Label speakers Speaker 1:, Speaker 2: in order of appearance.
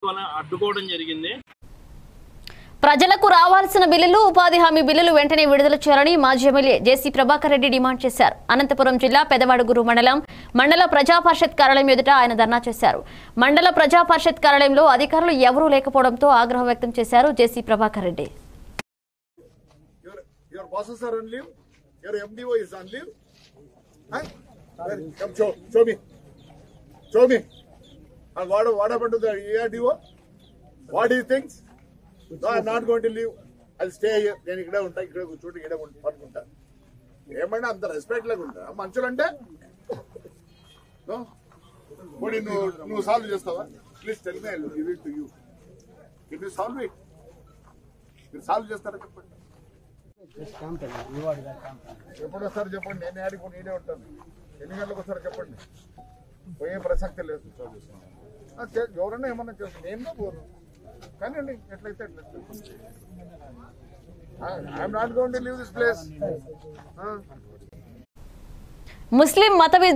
Speaker 1: అడ్డుకోవడం జరిగింది
Speaker 2: ప్రజలకు రావాల్సిన బిల్లులు ఉపాధి హామీ బిల్లులు వెంటనే విడుదల చేయాలని మాజీ MLA J C Prabhakar Reddy demand చేశారు అనంతపురం జిల్లా పెదవాడుగురు మండలం మండల ప్రజా పరిషత్ కార్యాలయం ఎదుట ఆయన ధర్నా చేశారు మండల ప్రజా పరిషత్ కార్యాలయంలో అధికారులు ఎవరూ లేకపోవడంతో ఆగ్రహం వ్యక్తం చేశారు జేసీ Prabhakar Reddy
Speaker 3: Your, your bosses are on leave? Your MDO is on leave? Huh? Well, come show, show me. Show me. And what, what happened to the ERDO? What do you think? No, I'm not going to leave. I'll stay here. నేను ఇక్కడే ఉంటా ఇక్కడే కూర్చోటి ఇక్కడే ఉంటా పడుకుంటా ఏమన్నా అంత respect లేకుండా మనుషులంటే No? పోనీ నువ్వు నువ్వు సాల్వ్ చేస్తావా please tell me I give it to you can you solve it మీరు సాల్వ్ చేస్తారా చెప్పండి ఎప్పుడు వస్తారు చెప్పండి నేను ఆడిపో నేనే ఉంటాను ఎన్ని గంటలకు వస్తారు చెప్పండి పోయే ప్రసక్తి లేదు ఆ, చే- ఎవరన్నా ఏమన్నా చేస్తాను నేను పోను కానివ్వండి ఎట్లయితే ఎట్లయితే I'm not going to leave this place
Speaker 2: ముస్లిం మత వి-